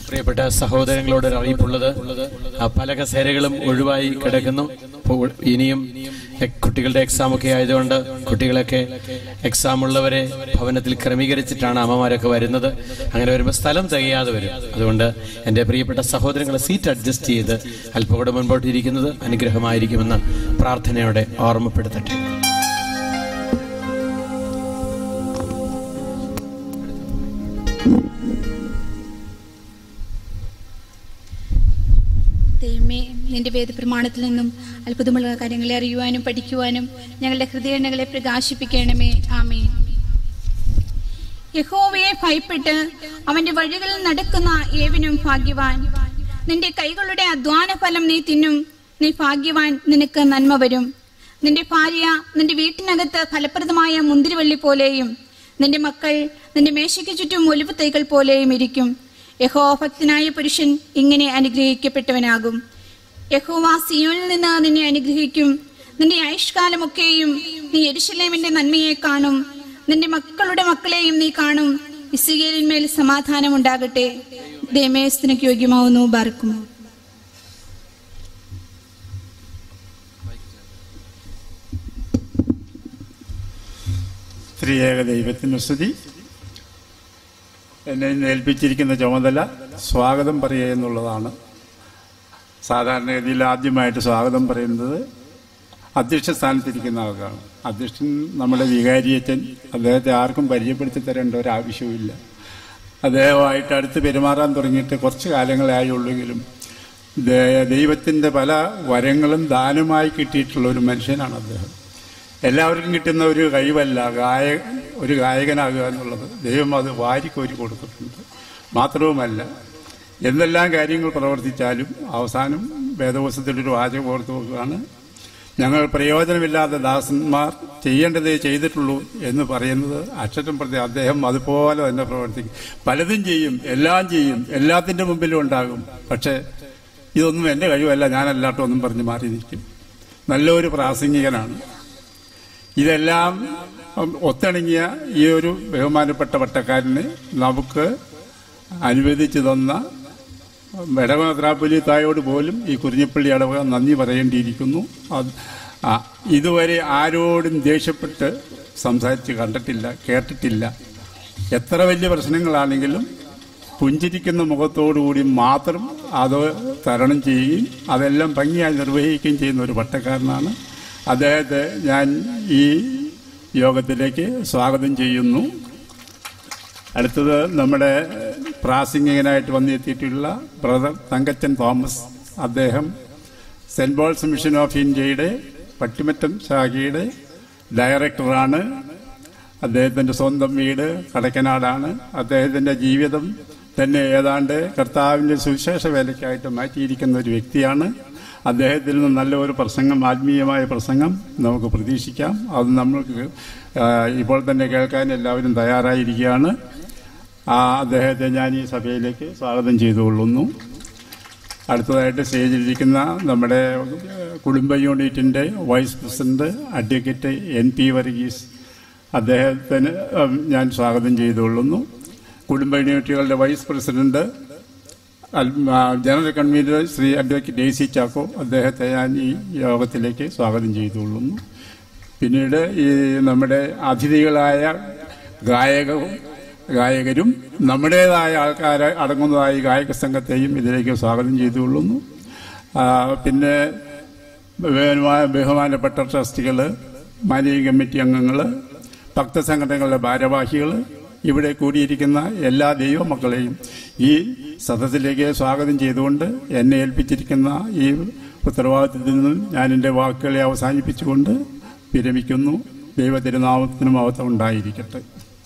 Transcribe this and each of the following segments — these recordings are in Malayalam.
പ്രിയപ്പെട്ട സഹോദരങ്ങളോട് ഒരു അറിയിപ്പുള്ളത് ആ പല കസേരകളും ഒഴിവായി കിടക്കുന്നു അപ്പോൾ ഇനിയും എ- കുട്ടികളുടെ എക്സാം ഒക്കെ ആയതുകൊണ്ട് കുട്ടികളൊക്കെ എക്സാം ഉള്ളവരെ ഭവനത്തിൽ ക്രമീകരിച്ചിട്ടാണ് അമ്മമാരൊക്കെ വരുന്നത് അങ്ങനെ വരുമ്പോൾ സ്ഥലം തികയാതെ വരും അതുകൊണ്ട് എൻ്റെ പ്രിയപ്പെട്ട സഹോദരങ്ങളെ സീറ്റ് അഡ്ജസ്റ്റ് ചെയ്ത് അല്പം കൂടെ മുൻപോട്ട് ഇരിക്കുന്നത് അനുഗ്രഹമായിരിക്കുമെന്ന് പ്രാർത്ഥനയോടെ ഓർമ്മപ്പെടുത്തട്ടെ ദൈവമേ നിന്റെ വേദപ്രമാണത്തിൽ നിന്നും അത്ഭുതമുള്ള കാര്യങ്ങളെ അറിയുവാനും പഠിക്കുവാനും ഞങ്ങളുടെ ഹൃദയങ്ങളെ പ്രകാശിപ്പിക്കണമേ ആമേ യഹോവയെ ഭയപ്പെട്ട് അവന്റെ വഴികളിൽ നടക്കുന്ന ഏവനും ഭാഗ്യവാൻ നിന്റെ കൈകളുടെ അധ്വാന ഫലം നീ തിന്നും നീ ഭാഗ്യവാൻ നിനക്ക് നന്മ വരും നിന്റെ ഭാര്യ നിന്റെ വീട്ടിനകത്ത് ഫലപ്രദമായ മുന്തിരിവള്ളി പോലെയും നിന്റെ മക്കൾ നിന്റെ മേശയ്ക്ക് ചുറ്റും ഒലിവ് തൈകൾ പോലെയും ഇരിക്കും യഹോ ഭക്തനായ പുരുഷൻ ഇങ്ങനെ അനുഗ്രഹിക്കപ്പെട്ടവനാകും യഹോവ സിയോനിൽ നിന്ന് നിന്നെ അനുഗ്രഹിക്കും നിന്റെ ആയുഷ്കാലമൊക്കെയും നീ എരുശലേമിന്റെ നന്മയെ കാണും നിന്റെ മക്കളുടെ മക്കളെയും നീ കാണും ഇസ്രയേലിന്മേൽ സമാധാനം ഉണ്ടാകട്ടെ ദേമേസ്തിനക്ക് യോഗ്യമാവുന്നു ബാർക്കുമോ ത്രിയേക ദൈവത്തിന് സ്തുതി എന്നെ ഇന്ന് ഏൽപ്പിച്ചിരിക്കുന്ന ചുമതല സ്വാഗതം പറയുക എന്നുള്ളതാണ് സാധാരണഗതിയിൽ ആദ്യമായിട്ട് സ്വാഗതം പറയുന്നത് അധ്യക്ഷ സ്ഥാനത്തിരിക്കുന്ന ആൾക്കാണ് അധ്യക്ഷൻ നമ്മുടെ വികാരിയച്ചൻ അദ്ദേഹത്തെ ആർക്കും പരിചയപ്പെടുത്തി തരേണ്ട ഒരു ആവശ്യവുമില്ല അദ്ദേഹമായിട്ട് അടുത്ത് പെരുമാറാൻ തുടങ്ങിയിട്ട് കുറച്ച് കാലങ്ങളെ ആയുള്ളെങ്കിലും ദൈവത്തിൻ്റെ പല വരങ്ങളും ദാനമായി കിട്ടിയിട്ടുള്ള ഒരു മനുഷ്യനാണ് അദ്ദേഹം എല്ലാവർക്കും കിട്ടുന്ന ഒരു കഴിവല്ല ഗായ ഒരു ഗായകനാകുക എന്നുള്ളത് ദൈവം അത് വാരിക്കോരി കൊടുത്തിട്ടുണ്ട് മാത്രവുമല്ല എന്തെല്ലാം കാര്യങ്ങൾ പ്രവർത്തിച്ചാലും അവസാനം വേദവസത്തിലൊരു വാചകം ഓർത്ത് നോക്കുകയാണ് ഞങ്ങൾ പ്രയോജനമില്ലാത്ത ദാസന്മാർ ചെയ്യേണ്ടതേ ചെയ്തിട്ടുള്ളൂ എന്ന് പറയുന്നത് അക്ഷരം പ്രതി അദ്ദേഹം അതുപോലെ തന്നെ പ്രവർത്തിക്കും പലതും ചെയ്യും എല്ലാം ചെയ്യും എല്ലാത്തിൻ്റെ മുമ്പിലും ഉണ്ടാകും പക്ഷേ ഇതൊന്നും എൻ്റെ കഴിവല്ല ഞാനല്ലാട്ടോ ഒന്നും പറഞ്ഞ് മാറി നിൽക്കും നല്ലൊരു പ്രാസംഗികനാണ് ഇതെല്ലാം ഒത്തിണങ്ങിയ ഈ ഒരു ബഹുമാനപ്പെട്ട വട്ടക്കാരന് നമുക്ക് അനുവദിച്ചു തന്ന വെടമദ്രാപ്പള്ളി തായോട് പോലും ഈ കുരിഞ്ഞപ്പള്ളി അടവക നന്ദി പറയേണ്ടിയിരിക്കുന്നു അത് ആ, ഇതുവരെ ആരോടും ദേഷ്യപ്പെട്ട് സംസാരിച്ച് കണ്ടിട്ടില്ല കേട്ടിട്ടില്ല എത്ര വലിയ പ്രശ്നങ്ങളാണെങ്കിലും പുഞ്ചിരിക്കുന്ന മുഖത്തോടുകൂടി മാത്രം അത് തരണം ചെയ്യുകയും അതെല്ലാം ഭംഗിയായി നിർവഹിക്കുകയും ചെയ്യുന്ന ഒരു പട്ടക്കാരനാണ് അദ്ദേഹത്തെ ഞാൻ ഈ യോഗത്തിലേക്ക് സ്വാഗതം ചെയ്യുന്നു അടുത്തത് നമ്മുടെ പ്രാസംഗികനായിട്ട് വന്നെത്തിയിട്ടുള്ള ബ്രദർ തങ്കച്ചൻ തോമസ് അദ്ദേഹം സെന്റ് പോൾസ് മിഷൻ ഓഫ് ഇന്ത്യയുടെ പട്ടിമറ്റം ശാഖയുടെ ഡയറക്ടറാണ് അദ്ദേഹത്തിൻ്റെ സ്വന്തം വീട് കടക്കനാടാണ് അദ്ദേഹത്തിൻ്റെ ജീവിതം തന്നെ ഏതാണ്ട് കർത്താവിൻ്റെ സുവിശേഷ വേലയ്ക്കായിട്ട് മാറ്റിയിരിക്കുന്ന ഒരു വ്യക്തിയാണ് അദ്ദേഹത്തിൽ നിന്ന് നല്ല ഒരു പ്രസംഗം ആത്മീയമായ പ്രസംഗം നമുക്ക് പ്രതീക്ഷിക്കാം അത് നമ്മൾക്ക് ആ, ഇപ്പോൾ തന്നെ കേൾക്കാൻ എല്ലാവരും തയ്യാറായിരിക്കുകയാണ് ആ അദ്ദേഹത്തെ ഞാൻ ഈ സഭയിലേക്ക് സ്വാഗതം ചെയ്തുകൊള്ളുന്നു അടുത്തതായിട്ട് സ്റ്റേജിലിരിക്കുന്ന നമ്മുടെ കുടുംബ യൂണിറ്റിൻ്റെ vice president advocate N P Varghese അദ്ദേഹത്തിന് ഉം, ഞാൻ സ്വാഗതം ചെയ്തുകൊള്ളുന്നു കുടുംബ യൂണിറ്റുകളുടെ വൈസ് പ്രസിഡന്റ് അൽ- ആ, general convener Shri advocate A C Chacko അദ്ദേഹത്തെ ഞാൻ ഈ യോഗത്തിലേക്ക് സ്വാഗതം ചെയ്തുകൊള്ളുന്നു പിന്നീട് ഈ നമ്മുടെ അതിഥികളായ ഗായകവും ഗായകരും നമ്മുടേതായ ആൾക്കാരെ അടങ്ങുന്നതായ ഈ ഗായക സംഘത്തെയും ഇതിലേക്ക് സ്വാഗതം ചെയ്തുകൊള്ളുന്നു ആ, പിന്നെ ബഹുമാന- ബഹുമാനപ്പെട്ട ട്രസ്റ്റികൾ മാനേജിംഗ് കമ്മിറ്റി അംഗങ്ങൾ ഭക്തസംഘടനകളുടെ ഭാരവാഹികൾ ഇവിടെ കൂടിയിരിക്കുന്ന എല്ലാ ദൈവമക്കളെയും ഈ സദസ്സിലേക്ക് സ്വാഗതം ചെയ്തുകൊണ്ട് എന്നെ ഏൽപ്പിച്ചിരിക്കുന്ന ഈ ഉത്തരവാദിത്തത്തിൽ നിന്നും ഞാൻ എൻ്റെ വാക്കുകളെ അവസാനിപ്പിച്ചുകൊണ്ട് വിരമിക്കുന്നു ദൈവ തിരുനാമത്തിനും മഹത്വം ഉണ്ടായിരിക്കട്ടെ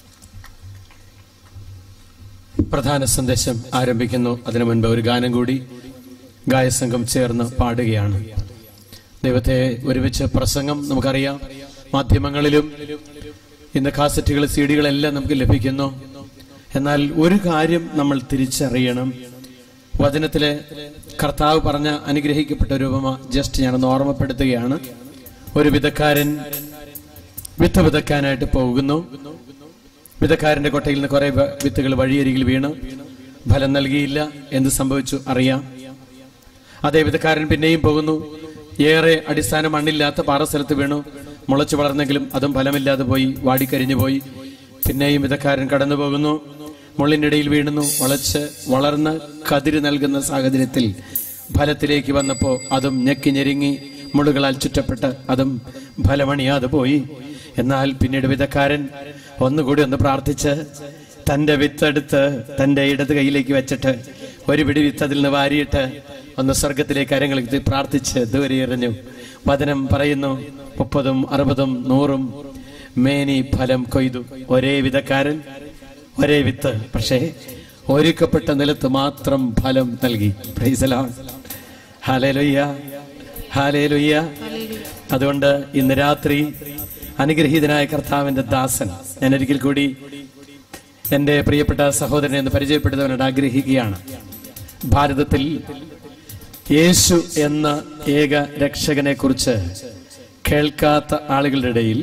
പ്രധാന സന്ദേശം ആരംഭിക്കുന്നു അതിനു മുൻപ് ഒരു ഗാനം കൂടി ഗായസംഘം ചേർന്ന് പാടുകയാണ് ദൈവത്തെ ഒരുമിച്ച് പ്രസംഗം നമുക്കറിയാം മാധ്യമങ്ങളിലും ഇന്ന് കാസറ്റുകൾ സി ഡികളെല്ലാം നമുക്ക് ലഭിക്കുന്നു എന്നാൽ ഒരു കാര്യം നമ്മൾ തിരിച്ചറിയണം വചനത്തിലെ കർത്താവ് പറഞ്ഞ അനുഗ്രഹിക്കപ്പെട്ട രൂപമ ജസ്റ്റ് ഞാനൊന്ന് ഓർമ്മപ്പെടുത്തുകയാണ് ഒരു വിധക്കാരൻ വിത്ത് വിതക്കാനായിട്ട് പോകുന്നു വിതക്കാരന്റെ കൊട്ടയിൽ നിന്ന് കുറെ വ- വിത്തുകൾ വഴിയരികിൽ വീണ് ഫലം നൽകിയില്ല എന്ത് സംഭവിച്ചു അറിയാം അതേ വിധക്കാരൻ പിന്നെയും പോകുന്നു ഏറെ അടിസ്ഥാന മണ്ണില്ലാത്ത പാറസ്ഥലത്ത് വീണു മുളച്ചു വളർന്നെങ്കിലും അതും ഫലമില്ലാതെ പോയി വാടിക്കരിഞ്ഞു പോയി പിന്നെയും വിധക്കാരൻ കടന്നു പോകുന്നു മുള്ളിനിടയിൽ വീണുന്നു വളച്ച് വളർന്ന് കതിര് നൽകുന്ന സാഹചര്യത്തിൽ ഫലത്തിലേക്ക് വന്നപ്പോൾ അതും ഞെക്കി ഞെരുങ്ങി മുള്ളുകളാൽ ചുറ്റപ്പെട്ട് അതും ഫലമണിയാതെ പോയി എന്നാൽ പിന്നീട് വിധക്കാരൻ ഒന്നുകൂടി ഒന്ന് പ്രാർത്ഥിച്ച് തന്റെ വിത്തെടുത്ത് തന്റെ ഇടത് കൈയിലേക്ക് വെച്ചിട്ട് ഒരു പിടി വിത്ത് അതിൽ നിന്ന് വാരിയിട്ട് ഒന്ന് സ്വർഗത്തിലേക്ക് അരങ്ങൾക്ക് പ്രാർത്ഥിച്ച് ദൂരെ എറിഞ്ഞു വചനം പറയുന്നു മുപ്പതും അറുപതും നൂറും മേനി ഫലം കൊയ്തു ഒരേ വിധക്കാരൻ ഒരേ വിത്ത് പക്ഷേ ഒരുക്കപ്പെട്ട നിലത്ത് മാത്രം ഫലം നൽകി ഹാലേലുയ്യ ഹാലേലുയ്യ അതുകൊണ്ട് ഇന്ന് രാത്രി അനുഗ്രഹീതനായ കർത്താവിന്റെ ദാസൻ ഞാൻ ഒരിക്കൽ കൂടി എൻ്റെ പ്രിയപ്പെട്ട സഹോദരനെ ഒന്ന് പരിചയപ്പെടുത്തുവാനായിട്ട് ആഗ്രഹിക്കുകയാണ് ഭാരതത്തിൽ യേശു എന്ന ഏക രക്ഷകനെ കുറിച്ച് കേൾക്കാത്ത ആളുകളുടെ ഇടയിൽ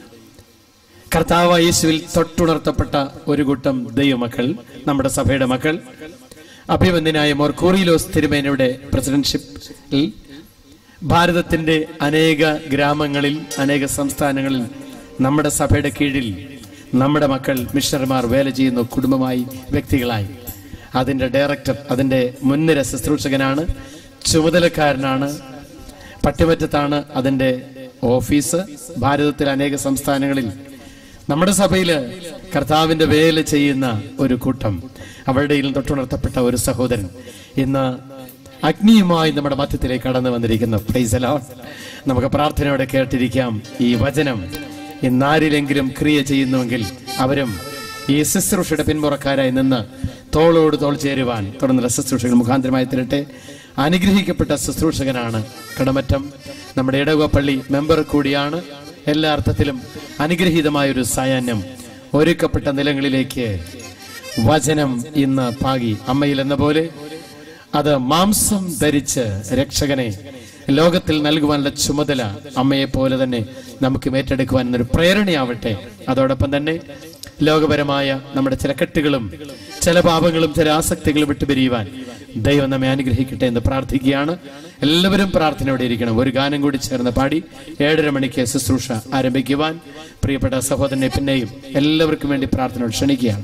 കർത്താവ് യേശുവിൽ തൊട്ടുണർത്തപ്പെട്ട ഒരു കൂട്ടം ദൈവമക്കൾ നമ്മുടെ സഭയുടെ മക്കൾ അഭിവന്ദനായ മോർ കൂറിലോസ് തിരുമേനയുടെ പ്രസിഡന്റ്ഷിപ്പിൽ ഭാരതത്തിന്റെ അനേക ഗ്രാമങ്ങളിൽ അനേക സംസ്ഥാനങ്ങളിൽ നമ്മുടെ സഭയുടെ കീഴിൽ നമ്മുടെ മക്കൾ മിഷണർമാർ വേല ചെയ്യുന്ന കുടുംബമായി വ്യക്തികളായി അതിന്റെ ഡയറക്ടർ അതിന്റെ മുൻനിര ശുശ്രൂഷകനാണ് ചുമതലക്കാരനാണ് പട്ടിമറ്റത്താണ് അതിന്റെ ഓഫീസ് ഭാരതത്തിലെ അനേക സംസ്ഥാനങ്ങളിൽ നമ്മുടെ സഭയില് കർത്താവിന്റെ വേല ചെയ്യുന്ന ഒരു കൂട്ടം അവരുടെ ഇടയിൽ തൊട്ടുണർത്തപ്പെട്ട ഒരു സഹോദരൻ ഇന്ന് അഗ്നിയുമായി നമ്മുടെ മധ്യത്തിലേക്ക് കടന്നു വന്നിരിക്കുന്നു പ്രൈസലോ നമുക്ക് പ്രാർത്ഥനയോടെ കേട്ടിരിക്കാം ഈ വചനം ഇന്നാരിലെങ്കിലും ക്രിയ ചെയ്യുന്നുവെങ്കിൽ അവരും ഈ ശുശ്രൂഷയുടെ പിന്മുറക്കാരായി നിന്ന് തോളോട് തോൾ ചേരുവാൻ തുടർന്നുള്ള ശുശ്രൂഷകൾ മുഖാന്തരമായി തരട്ടെ അനുഗ്രഹിക്കപ്പെട്ട ശുശ്രൂഷകനാണ് കടമറ്റം നമ്മുടെ ഇടവ പള്ളി മെമ്പർ കൂടിയാണ് എല്ലാ അർത്ഥത്തിലും അനുഗ്രഹീതമായ ഒരു സായാഹ്നം ഒരുക്കപ്പെട്ട നിലങ്ങളിലേക്ക് വചനം ഇന്ന് പാകി അമ്മയിൽ എന്ന പോലെ അത് മാംസം ധരിച്ച് രക്ഷകനെ ലോകത്തിൽ നൽകുവാനുള്ള ചുമതല അമ്മയെ പോലെ തന്നെ നമുക്ക് ഏറ്റെടുക്കുവാൻ എന്നൊരു പ്രേരണയാവട്ടെ അതോടൊപ്പം തന്നെ ലോകപരമായ നമ്മുടെ ചില കെട്ടുകളും ചില പാപങ്ങളും ചില ആസക്തികളും വിട്ടുപിരിയുവാൻ ദൈവം നമ്മെ അനുഗ്രഹിക്കട്ടെ എന്ന് പ്രാർത്ഥിക്കുകയാണ് എല്ലാവരും പ്രാർത്ഥനയോടെ ഇരിക്കണം ഒരു ഗാനം കൂടി ചേർന്ന് പാടി ഏഴര മണിക്ക് ശുശ്രൂഷ ആരംഭിക്കുവാൻ പ്രിയപ്പെട്ട സഹോദരനെ പിന്നെയും എല്ലാവർക്കും വേണ്ടി പ്രാർത്ഥനയോട് ക്ഷണിക്കുകയാണ്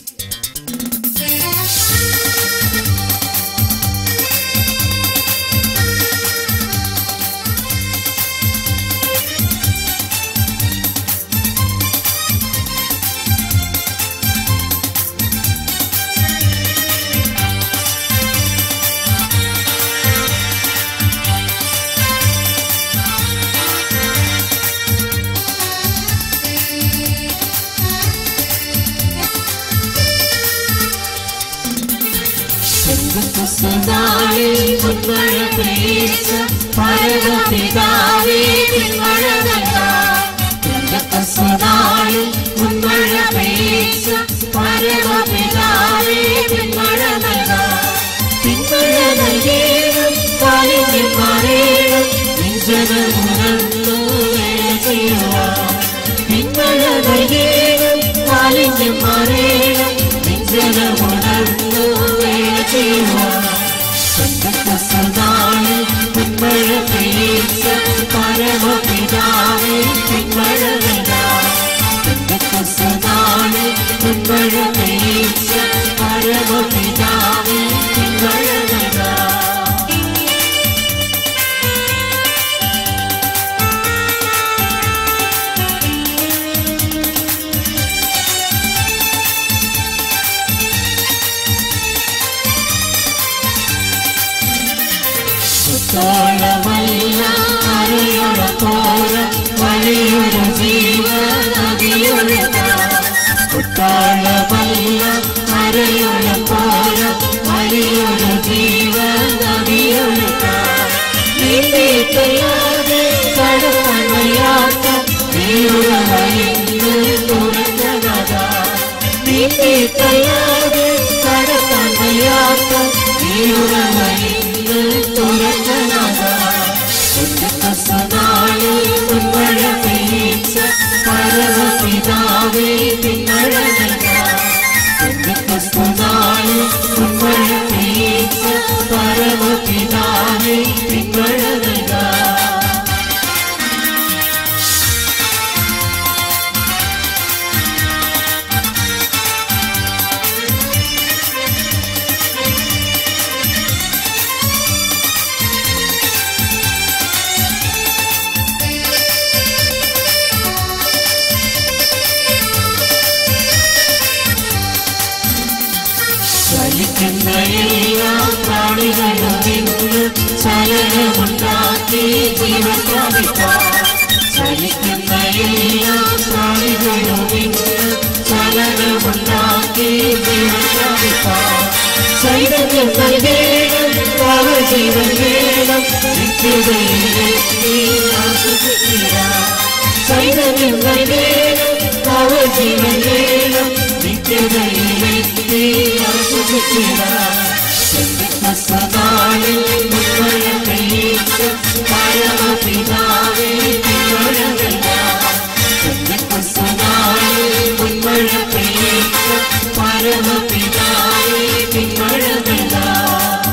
നാളിൽ മുൻമഴ പെയ്ച്ച പരമപിതാവേ പിന്മഴ നൽകാം നാളിൽ മുൻമഴ പെയ്ച്ച പരമപിതാവേ പിന്മഴ നൽകാം പിന്മഴ നൽകിയും കാലിന്യം മാറേണം നെഞ്ചനമുണർന്നു വേല ചെയ്യുവാൻ പിന്മഴ നൽകിയും കാലിന്യം മാറേണം നെഞ്ചനമുണർന്നു വേല ചെയ്യുവാൻ സദാണ് പിന്മഴ പെയ്ച്ച പരമപിതാവേ പിന്മഴ നൽകാം സദാണ് പിന്മഴ പെയ്ച്ച പരമപിതാവേ പിന്മഴ നൽകാം തോളമല്ല അരയുട പോര വലിയൊരു ജീവനദിയൊഴുക തോളമല്ല അരയുട പോര വലിയൊരു ജീവനദിയൊഴുക നീട്ടിക്കല്ലാതെ കടക്കാൻ വയ്യാത്ത നീയുറവയിന്ന് തുറന്നതാ നീട്ടിക്കല്ലാതെ കടക്കാൻ വയ്യാത്ത നീയുറവയിന്ന് തുറന്നതാ സദാളി ഉന്മഴ പെയ്ച്ച പരമപിതാവേ പിന്മഴ നൽകാം സദാളി ഉന്മഴ ചലിക്കുന്ന എല്ലാ പ്രാണികളും ഇന്ന് ചലനമുണ്ടാക്കി ജീവൻ പ്രാപിപ്പാൻ ചലിക്കുന്ന എല്ലാ പ്രാണികളും ഇന്ന് ചലനമുണ്ടാക്കി ജീവൻ പ്രാപിപ്പാൻ ചൈതന്യം നൽകേണം ജീവൻ വേണം നിത്യതയിലെത്തി ആസ്വദിക്കാം ചൈതന്യം നൽകേണം ജീവൻ വേണം നിത്യതയിലെത്തി ആസ്വദിക്കാം സദാളിൽ മുൻമഴ പെയ്യിച്ച പരമപിതാവേ തിരുവഴകെല്ലാം സദാളിൽ മുൻമഴ പെയ്യിച്ച പരമപിതാവേ തിരുവഴകെല്ലാം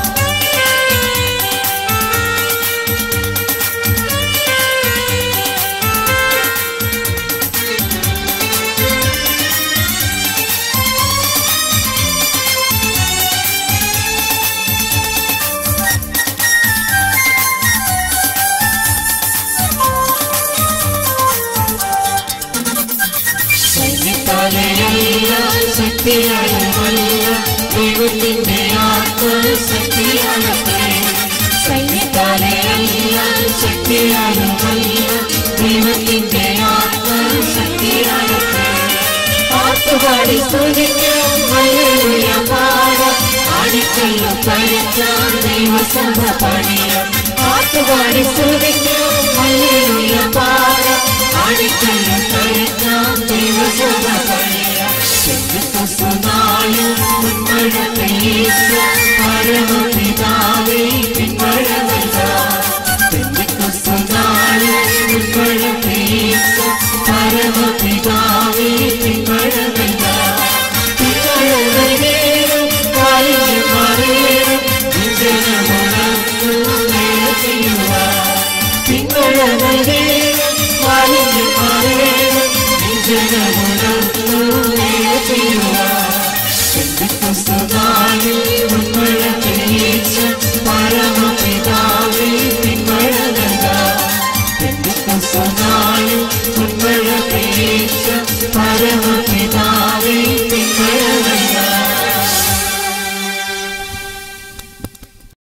സൈന്യത്താലെയല്ല ശക്തിയാലുമല്ല ദൈവത്തിന്റെ ആത്മശക്തിയാലത്രേ സൈന്യത്താലെയല്ല ശക്തിയാലുമല്ല ദൈവത്തിന്റെ ആത്മശക്തിയാലത്രേ പാട്ടുപാടി സ്തുതിക്കാം ഹല്ലേലൂയ പാടാം ആടിക്കല്ലു പരത്താം ദൈവസഭ പണിയാം പാട്ടുപാടി സ്തുതിക്കാം ഹല്ലേലൂയ പാടാം ആടിക്കല്ലു പരത്താം ദൈവസഭ പണിയാം ശക്തിപ്പുനാളും മുൻമഴ പെയ്യിച്ച പരമപിതാവ്